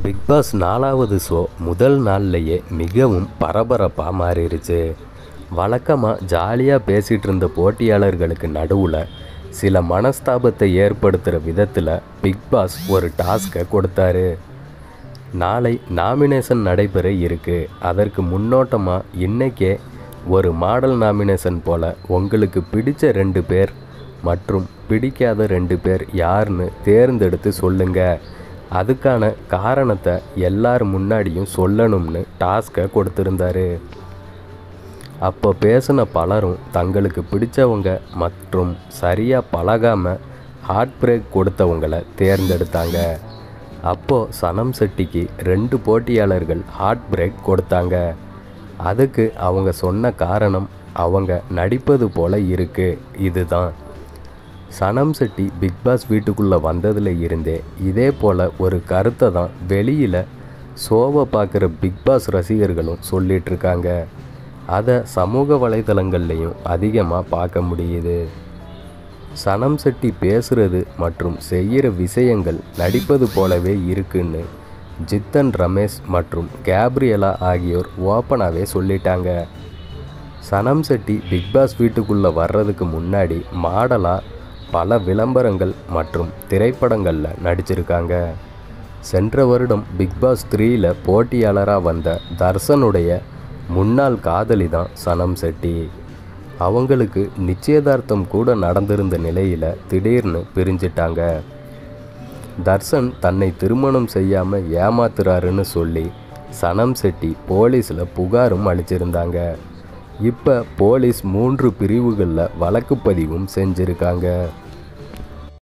big pass நாலாவது show முதல் நாள்லையே மிகவும் பரபரப்பாக மாறிடுச்சு வழக்கமாக ஜாலியாக பேசிகிட்டு இருந்த போட்டியாளர்களுக்கு நடுவில் சில மனஸ்தாபத்தை ஏற்படுத்துகிற விதத்தில் பிக் பாஸ் ஒரு டாஸ்க்கை கொடுத்தாரு நாளை நாமினேஷன் நடைபெற இருக்கு அதற்கு முன்னோட்டமாக இன்னைக்கே ஒரு மாடல் நாமினேஷன் போல் உங்களுக்கு பிடிச்ச ரெண்டு பேர் மற்றும் பிடிக்காத ரெண்டு பேர் யாருன்னு தேர்ந்தெடுத்து சொல்லுங்க அதுக்கான காரணத்தை எல்லார் முன்னாடியும் சொல்லணும்னு டாஸ்க்கை கொடுத்துருந்தாரு அப்போ பேசின பலரும் தங்களுக்கு பிடிச்சவங்க மற்றும் சரியாக பழகாமல் ஹார்ட் பிரேக் கொடுத்தவங்கள தேர்ந்தெடுத்தாங்க அப்போது சனம் செட்டிக்கு ரெண்டு போட்டியாளர்கள் ஹார்ட் பிரேக் கொடுத்தாங்க அதுக்கு அவங்க சொன்ன காரணம் அவங்க நடிப்பது போல இருக்கு இதுதான் சனம் செட்டி பிக் பாஸ் வீட்டுக்குள்ளே வந்ததில் இருந்தே இதே போல் ஒரு கருத்தை தான் வெளியில் ஷோவை பார்க்குற பிக் பாஸ் ரசிகர்களும் சொல்லிட்டு இருக்காங்க அதை சமூக வலைதளங்கள்லையும் அதிகமாக பார்க்க முடியுது சனம் செட்டி பேசுறது மற்றும் செய்கிற விஷயங்கள் நடிப்பது போலவே இருக்குன்னு ஜித்தன் ரமேஷ் மற்றும் கேப்ரியலா ஆகியோர் ஓப்பனாகவே சொல்லிட்டாங்க சனம் செட்டி பிக் பாஸ் வீட்டுக்குள்ளே வர்றதுக்கு முன்னாடி மாடலாக பல விளம்பரங்கள் மற்றும் திரைப்படங்களில் நடிச்சிருக்காங்க சென்ற வருடம் பிக் பாஸ் த்ரீயில் போட்டியாளராக வந்த தர்சனுடைய முன்னாள் காதலி தான் சனம் செட்டி அவங்களுக்கு நிச்சயதார்த்தம் கூட நடந்திருந்த நிலையில் திடீர்னு பிரிஞ்சிட்டாங்க தர்சன் தன்னை திருமணம் செய்யாமல் ஏமாத்துறாருன்னு சொல்லி சனம் செட்டி போலீஸில் புகாரும் அளிச்சிருந்தாங்க இப்போ போலீஸ் மூன்று பிரிவுகளில் வழக்கு பதிவும் செஞ்சுருக்காங்க